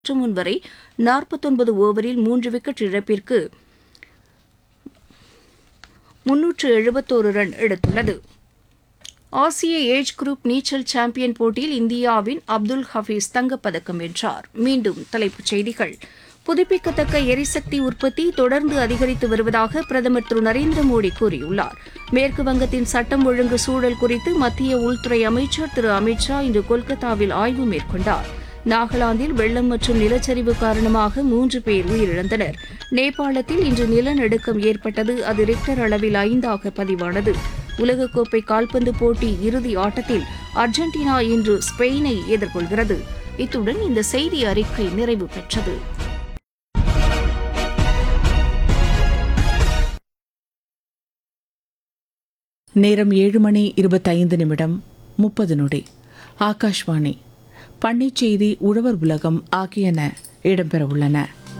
சற்று முன் வரை நாற்பத்தொன்பது ஓவரில் மூன்று விக்கெட் இழப்பிற்கு முன்னூற்று எழுபத்தோரு ரன் எடுத்துள்ளது ஆசிய ஏஜ் குரூப் நீச்சல் சாம்பியன் போட்டியில் இந்தியாவின் அப்துல் ஹபீஸ் தங்கப்பதக்கம் வென்றார் மீண்டும் தலைப்புச் செய்திகள் புதுப்பிக்கத்தக்க எரிசக்தி உற்பத்தி தொடர்ந்து அதிகரித்து வருவதாக பிரதமர் திரு நரேந்திர மோடி கூறியுள்ளார் மேற்கு வங்கத்தின் சட்டம் ஒழுங்கு சூழல் குறித்து மத்திய உள்துறை அமைச்சர் திரு அமித் ஷா இன்று கொல்கத்தாவில் ஆய்வு மேற்கொண்டார் நாகாலாந்தில் வெள்ளம் மற்றும் நிலச்சரிவு காரணமாக மூன்று பேர் உயிரிழந்தனர் நேபாளத்தில் இன்று நிலநடுக்கம் ஏற்பட்டது அது ரிக்டர் அளவில் ஐந்தாக பதிவானது உலகக்கோப்பை கால்பந்து போட்டி இறுதி ஆட்டத்தில் அர்ஜென்டினா இன்று ஸ்பெயினை எதிர்கொள்கிறது இத்துடன் இந்த செய்தி அறிக்கை நிறைவு பெற்றது நேரம் ஏழு மணி இருபத்தைந்து நிமிடம் முப்பது நொடி ஆகாஷ்வாணி பண்ணைச் செய்தி உழவர் உலகம் ஆகியன இடம்பெற உள்ளன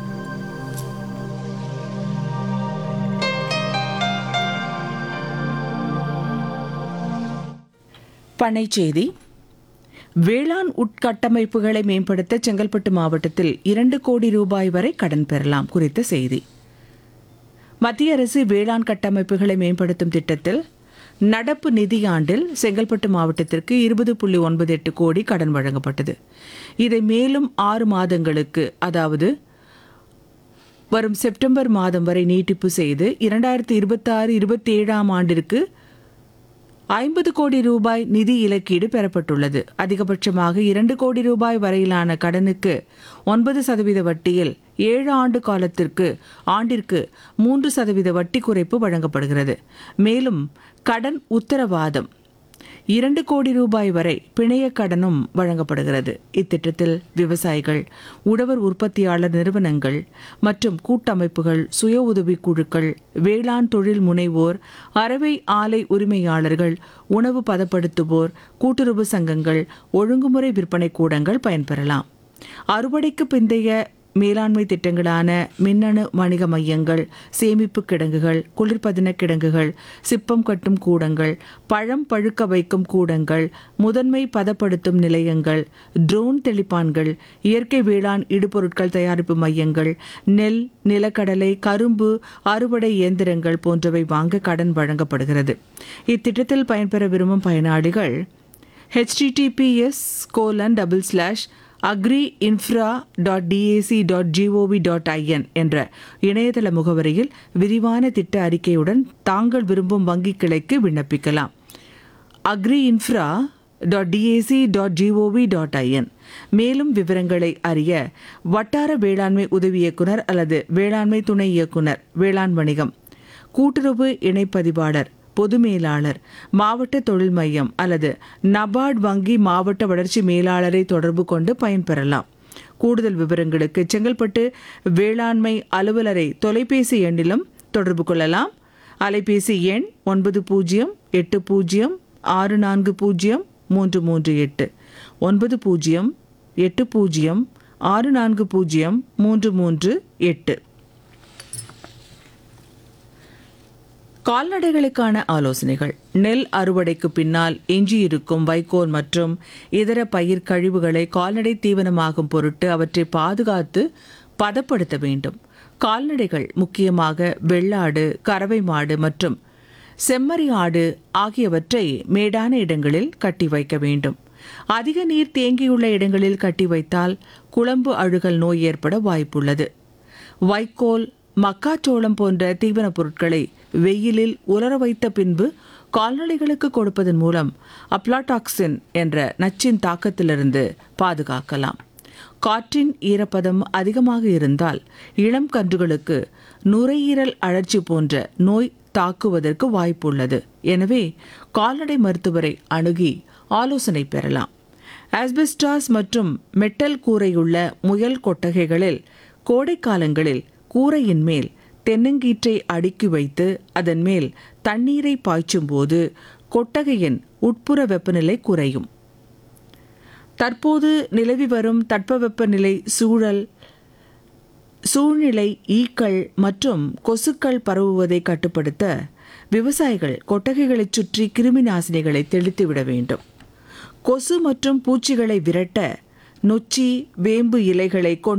பண்ணைச் செய்தி வேளாண் உட்கட்டமைப்புகளை மேம்படுத்த செங்கல்பட்டு மாவட்டத்தில் இரண்டு கோடி ரூபாய் வரை கடன் பெறலாம் குறித்த செய்தி மத்திய அரசு வேளாண் கட்டமைப்புகளை மேம்படுத்தும் திட்டத்தில் நடப்பு நிதியாண்டில் செங்கல்பட்டு மாவட்டத்திற்கு இருபது புள்ளி ஒன்பது எட்டு கோடி கடன் வழங்கப்பட்டது இதை மேலும் ஆறு மாதங்களுக்கு அதாவது வரும் செப்டம்பர் மாதம் வரை நீட்டிப்பு செய்து இரண்டாயிரத்தி இருபத்தாறு இருபத்தேழாம் ஆண்டிற்கு ஐம்பது கோடி ரூபாய் நிதி இலக்கீடு பெறப்பட்டுள்ளது அதிகபட்சமாக இரண்டு கோடி ரூபாய் வரையிலான கடனுக்கு ஒன்பது சதவீத வட்டியில் ஏழு ஆண்டு காலத்திற்கு ஆண்டிற்கு மூன்று சதவீத வட்டி குறைப்பு வழங்கப்படுகிறது மேலும் கடன் உத்தரவாதம் இரண்டு கோடி ரூபாய் வரை பிணைய கடனும் வழங்கப்படுகிறது இத்திட்டத்தில் விவசாயிகள் உழவர் உற்பத்தியாளர் நிறுவனங்கள் மற்றும் கூட்டமைப்புகள் சுய உதவிக் குழுக்கள் வேளாண் தொழில் முனைவோர் அறவை ஆலை உரிமையாளர்கள் உணவு பதப்படுத்துவோர் கூட்டுறவு சங்கங்கள் ஒழுங்குமுறை விற்பனை கூடங்கள் பயன்பெறலாம் அறுவடைக்கு பிந்தைய மேலாண்மை திட்டங்களான மின்னணு வணிக மையங்கள் சேமிப்பு கிடங்குகள் குளிர்பதன கிடங்குகள் சிப்பம் கட்டும் கூடங்கள் பழம் பழுக்க வைக்கும் கூடங்கள் முதன்மை பதப்படுத்தும் நிலையங்கள் ட்ரோன் தெளிப்பான்கள் இயற்கை வேளாண் இடுபொருட்கள் தயாரிப்பு மையங்கள் நெல் நிலக்கடலை கரும்பு அறுவடை இயந்திரங்கள் போன்றவை வாங்க கடன் வழங்கப்படுகிறது இத்திட்டத்தில் பயன்பெற விரும்பும் பயனாளிகள் HTTPS colon double slash agri infra dot DAC dot GOV dot IN என்ற இணையதள முகவரியில் விரிவான திட்ட அறிக்கையுடன் தாங்கள் விரும்பும் வங்கி கிளைக்கு விண்ணப்பிக்கலாம் agri infra dot DAC dot GOV dot IN மேலும் விவரங்களை அறிய வட்டார வேளாண்மை உதவி இயக்குனர் அல்லது வேளாண்மை துணை இயக்குனர் வேளாண் வணிகம் கூட்டுறவு இணைப்பதிவாளர் பொது மேலாளர் மாவட்ட தொழில் மையம் அல்லது நபார்ட் வங்கி மாவட்ட வளர்ச்சி மேலாளரை தொடர்பு கொண்டு பயன்பெறலாம் கூடுதல் விவரங்களுக்கு செங்கல்பட்டு வேளாண்மை அலுவலரை தொலைபேசி எண்ணிலும் தொடர்பு கொள்ளலாம் அலைபேசி எண் ஒன்பது பூஜ்ஜியம் எட்டு பூஜ்ஜியம் ஆறு நான்கு பூஜ்ஜியம் மூன்று மூன்று எட்டு ஒன்பது பூஜ்ஜியம் எட்டு பூஜ்ஜியம் ஆறு நான்கு பூஜ்ஜியம் மூன்று மூன்று எட்டு கால்நடைகளுக்கான ஆலோசனைகள் நெல் அறுவடைக்கு பின்னால் எஞ்சியிருக்கும் வைக்கோல் மற்றும் இதர பயிர் கழிவுகளை கால்நடை தீவனமாகும் பொருட்டு அவற்றை பாதுகாத்து பதப்படுத்த வேண்டும் கால்நடைகள் முக்கியமாக வெள்ளாடு கறவை மாடு மற்றும் செம்மறி ஆடு ஆகியவற்றை மேடான இடங்களில் கட்டி வைக்க வேண்டும் அதிக நீர் தேங்கியுள்ள இடங்களில் கட்டி வைத்தால் குழம்பு அழுகல் நோய் ஏற்பட வாய்ப்புள்ளது வைக்கோல் மக்காச்சோளம் போன்ற தீவனப் பொருட்களை வெயிலில் உலர வைத்த பின்பு கால்நடைகளுக்கு கொடுப்பதன் மூலம் அப்லாடாக்சின் என்ற நச்சின் தாக்கத்திலிருந்து பாதுகாக்கலாம் காற்றின் ஈரப்பதம் அதிகமாக இருந்தால் இளம் கன்றுகளுக்கு நுரையீரல் அழற்சி போன்ற நோய் தாக்குவதற்கு வாய்ப்புள்ளது எனவே கால்நடை மருத்துவரை அணுகி ஆலோசனை பெறலாம் ஆஸ்பெஸ்டாஸ் மற்றும் மெட்டல் கூரையுள்ள முயல் கொட்டகைகளில் கோடைக்காலங்களில் கூரையின் மேல் தென்னங்கீற்றை அடுக்கி வைத்து அதன் மேல் தண்ணீரை பாய்ச்சும் போது கொட்டகையின் உட்புற வெப்பநிலை குறையும் தற்போது நிலவி வரும் தட்பவெப்பநிலை சூழல் சூழ்நிலை ஈக்கள் மற்றும் கொசுக்கள் பரவுவதை கட்டுப்படுத்த விவசாயிகள் கொட்டகைகளைச் சுற்றி கிருமி நாசினிகளை தெளித்துவிட வேண்டும் கொசு மற்றும் பூச்சிகளை விரட்ட நொச்சி வேம்பு இலைகளை கொண்டு